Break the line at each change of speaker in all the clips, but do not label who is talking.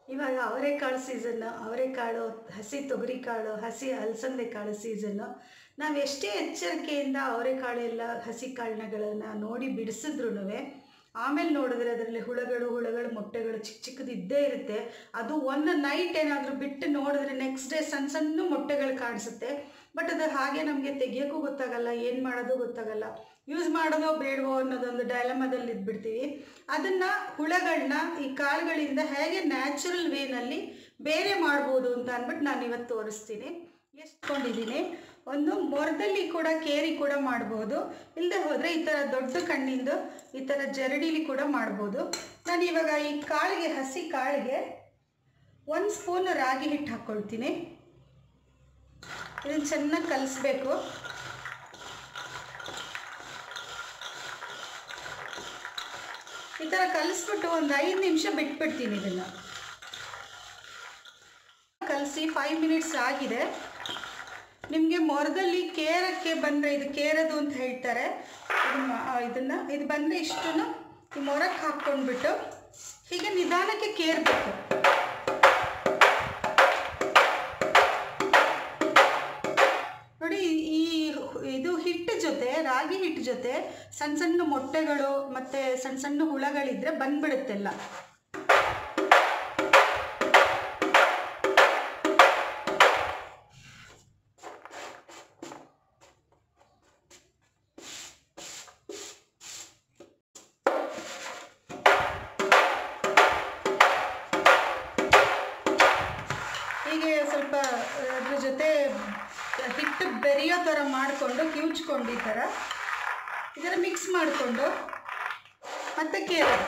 ಇವಾಗ ಅವರೆಕಾಳು ಸೀಸನ್ನು ಅವರೆಕಾಳು ಹಸಿ ತೊಗರಿಕಾಳು ಹಸಿ ಅಲಸಂದೆ ಕಾಳು ಸೀಸನ್ನು ನಾವು ಎಷ್ಟೇ ಎಚ್ಚರಿಕೆಯಿಂದ ಅವರೆಕಾಳು ಎಲ್ಲ ಹಸಿ ಕಾಳುಗಳನ್ನ ನೋಡಿ ಬಿಡಿಸಿದ್ರೂ ಆಮೇಲೆ ನೋಡಿದ್ರೆ ಅದರಲ್ಲಿ ಹುಳಗಳು ಹುಳಗಳು ಮೊಟ್ಟೆಗಳು ಚಿಕ್ಕ ಚಿಕ್ಕದು ಇದ್ದೇ ಇರುತ್ತೆ ಅದು ಒಂದು ನೈಟ್ ಏನಾದರೂ ಬಿಟ್ಟು ನೋಡಿದ್ರೆ ನೆಕ್ಸ್ಟ್ ಡೇ ಸಣ್ಣ ಸಣ್ಣ ಮೊಟ್ಟೆಗಳು ಕಾಣಿಸುತ್ತೆ ಬಟ್ ಅದು ಹಾಗೆ ನಮಗೆ ತೆಗಿಯೋಕ್ಕೂ ಗೊತ್ತಾಗಲ್ಲ ಏನು ಮಾಡೋದು ಗೊತ್ತಾಗಲ್ಲ ಯೂಸ್ ಮಾಡೋದೋ ಬೇಡವೋ ಅನ್ನೋದೊಂದು ಡೈಲಮದಲ್ಲಿ ಇದ್ಬಿಡ್ತೀವಿ ಅದನ್ನು ಹುಳಗಳನ್ನ ಈ ಕಾಳುಗಳಿಂದ ಹೇಗೆ ನ್ಯಾಚುರಲ್ ವೇನಲ್ಲಿ ಬೇರೆ ಮಾಡ್ಬೋದು ಅಂತ ಅಂದ್ಬಿಟ್ಟು ನಾನು ಇವತ್ತು ತೋರಿಸ್ತೀನಿ ಎಷ್ಟ್ಕೊಂಡಿದ್ದೀನಿ ಒಂದು ಮೊರದಲ್ಲಿ ಕೂಡ ಕೇರಿ ಕೂಡ ಮಾಡ್ಬೋದು ಇಲ್ಲದೆ ಹೋದರೆ ಈ ಥರ ದೊಡ್ಡ ಕಣ್ಣಿಂದು ಈ ಥರ ಜರಡಿಲಿ ಕೂಡ ಮಾಡ್ಬೋದು ನಾನು ಇವಾಗ ಈ ಕಾಳಿಗೆ ಹಸಿ ಕಾಳಿಗೆ ಒಂದು ಸ್ಪೂನ್ ರಾಗಿ ಹಿಟ್ಟು ಹಾಕ್ಕೊಳ್ತೀನಿ ಇದನ್ನು ಚೆನ್ನಾಗಿ ಕಲಿಸ್ಬೇಕು ಈ ಥರ ಕಲಿಸ್ಬಿಟ್ಟು ಒಂದು ಐದು ನಿಮಿಷ ಬಿಟ್ಬಿಡ್ತೀನಿ ಇದನ್ನು ಕಲಸಿ ಫೈವ್ ಮಿನಿಟ್ಸ್ ಆಗಿದೆ ನಿಮಗೆ ಮೊರದಲ್ಲಿ ಕೇರಕ್ಕೆ ಬಂದರೆ ಇದು ಕೇರದು ಅಂತ ಹೇಳ್ತಾರೆ ಇದನ್ನ ಇದನ್ನು ಇದು ಬಂದರೆ ಇಷ್ಟನ್ನು ಈ ಮೊರಕ್ಕೆ ಹಾಕ್ಕೊಂಡ್ಬಿಟ್ಟು ಹೀಗೆ ನಿಧಾನಕ್ಕೆ ಕೇರಬೇಕು ನೋಡಿ ಈ ಇದು ಹಿಟ್ಟು ಜೊತೆ ರಾಗಿ ಹಿಟ್ಟು ಜೊತೆ ಸಣ್ಣ ಸಣ್ಣ ಮೊಟ್ಟೆಗಳು ಮತ್ತು ಸಣ್ಣ ಸಣ್ಣ ಹುಳಗಳಿದ್ರೆ ಬಂದ್ಬಿಡುತ್ತೆಲ್ಲ ಹೀಗೆ ಸ್ವಲ್ಪ ಅದ್ರ ಜೊತೆ ಹಿಟ್ಟು ಬೆರೆಯೋ ಥರ ಮಾಡಿಕೊಂಡು ಕಿವುಚ್ಕೊಂಡು ಈ ಥರ ಇದರ ಮಿಕ್ಸ್ ಮಾಡಿಕೊಂಡು ಮತ್ತೆ ಕೇರೋದು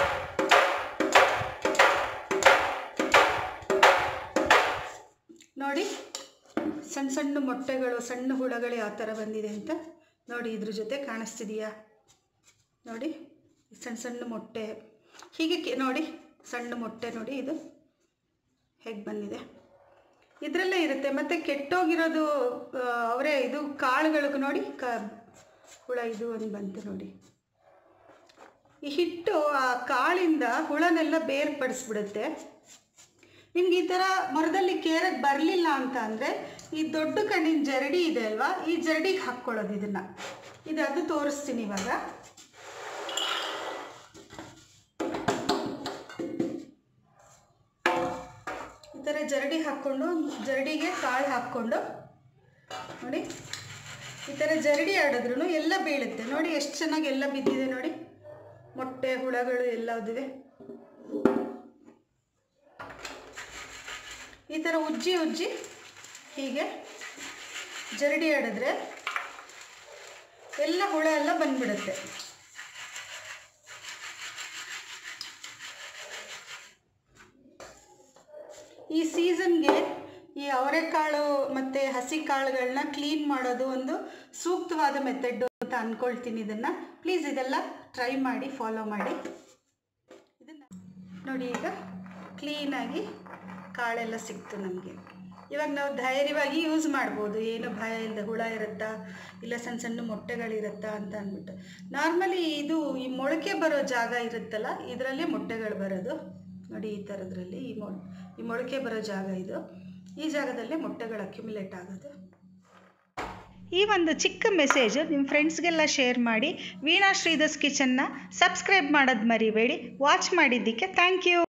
ನೋಡಿ ಸಣ್ಣ ಸಣ್ಣ ಮೊಟ್ಟೆಗಳು ಸಣ್ಣ ಹುಳಗಳು ಯಾವ ಥರ ಬಂದಿದೆ ಅಂತ ನೋಡಿ ಇದ್ರ ಜೊತೆ ಕಾಣಿಸ್ತಿದೆಯಾ ನೋಡಿ ಸಣ್ಣ ಸಣ್ಣ ಮೊಟ್ಟೆ ಹೀಗೆ ಕೆ ನೋಡಿ ಸಣ್ಣ ಮೊಟ್ಟೆ ನೋಡಿ ಇದು ಹೇಗೆ ಬಂದಿದೆ ಇದರಲ್ಲೇ ಇರುತ್ತೆ ಮತ್ತು ಕೆಟ್ಟೋಗಿರೋದು ಅವರೇ ಇದು ಕಾಳುಗಳಿಗೂ ನೋಡಿ ಕ ಹುಳ ಇದು ಒಂದು ಬಂತು ನೋಡಿ ಈ ಹಿಟ್ಟು ಆ ಕಾಳಿಂದ ಹುಳನೆಲ್ಲ ಬೇರ್ಪಡಿಸ್ಬಿಡುತ್ತೆ ನಿಮ್ಗೆ ಈ ಥರ ಮರದಲ್ಲಿ ಕೇರಕ್ಕೆ ಬರಲಿಲ್ಲ ಅಂತ ಅಂದರೆ ಈ ದೊಡ್ಡ ಕಣ್ಣಿನ ಜರಡಿ ಇದೆ ಅಲ್ವಾ ಈ ಜರಡಿಗೆ ಹಾಕ್ಕೊಳ್ಳೋದು ಇದನ್ನು ಇದು ಅದು ತೋರಿಸ್ತೀನಿ ಇವಾಗ ಈ ಥರ ಜರಡಿ ಹಾಕ್ಕೊಂಡು ಜರಡಿಗೆ ಕಾಳು ಹಾಕ್ಕೊಂಡು ನೋಡಿ ಈ ಥರ ಜರಡಿ ಆಡಿದ್ರೂ ಎಲ್ಲ ಬೀಳುತ್ತೆ ನೋಡಿ ಎಷ್ಟು ಚೆನ್ನಾಗಿ ಎಲ್ಲ ಬಿದ್ದಿದೆ ನೋಡಿ ಮೊಟ್ಟೆ ಹುಳಗಳು ಎಲ್ಲದಿವೆ ಈ ಥರ ಉಜ್ಜಿ ಉಜ್ಜಿ ಹೀಗೆ ಜರಡಿ ಆಡಿದ್ರೆ ಎಲ್ಲ ಹುಳ ಎಲ್ಲ ಬಂದ್ಬಿಡುತ್ತೆ ಈ ಸೀಸನ್ಗೆ ಈ ಅವರೆಕಾಳು ಮತ್ತು ಹಸಿ ಕಾಳುಗಳನ್ನ ಕ್ಲೀನ್ ಮಾಡೋದು ಒಂದು ಸೂಕ್ತವಾದ ಮೆಥಡ್ ಅಂತ ಅಂದ್ಕೊಳ್ತೀನಿ ಇದನ್ನು ಪ್ಲೀಸ್ ಇದೆಲ್ಲ ಟ್ರೈ ಮಾಡಿ ಫಾಲೋ ಮಾಡಿ ಇದನ್ನು ನೋಡಿ ಈಗ ಕ್ಲೀನಾಗಿ ಕಾಳೆಲ್ಲ ಸಿಕ್ತು ನಮಗೆ ಇವಾಗ ನಾವು ಧೈರ್ಯವಾಗಿ ಯೂಸ್ ಮಾಡ್ಬೋದು ಏನು ಭಯ ಇಲ್ಲದೆ ಹುಳ ಇರುತ್ತಾ ಇಲ್ಲ ಸಣ್ಣ ಸಣ್ಣ ಮೊಟ್ಟೆಗಳಿರುತ್ತಾ ಅಂತ ಅಂದ್ಬಿಟ್ಟು ನಾರ್ಮಲಿ ಇದು ಈ ಮೊಳಕೆ ಬರೋ ಜಾಗ ಇರುತ್ತಲ್ಲ ಇದರಲ್ಲೇ ಮೊಟ್ಟೆಗಳು ಬರೋದು ನೋಡಿ ಈ ಥರದ್ರಲ್ಲಿ ಈ ಮೊ ಈ ಮೊಳಕೆ ಬರೋ ಜಾಗ ಇದು ಈ ಜಾಗದಲ್ಲೇ ಮೊಟ್ಟೆಗಳು ಅಕ್ಯುಮುಲೇಟ್ ಆಗೋದು ಈ ಒಂದು ಚಿಕ್ಕ ಮೆಸೇಜು ನಿಮ್ಮ ಫ್ರೆಂಡ್ಸ್ಗೆಲ್ಲ ಶೇರ್ ಮಾಡಿ ವೀಣಾ ಶ್ರೀಧಸ್ ಕಿಚನ್ನ ಸಬ್ಸ್ಕ್ರೈಬ್ ಮಾಡೋದು ಮರಿಬೇಡಿ ವಾಚ್ ಮಾಡಿದ್ದಕ್ಕೆ ಥ್ಯಾಂಕ್ ಯು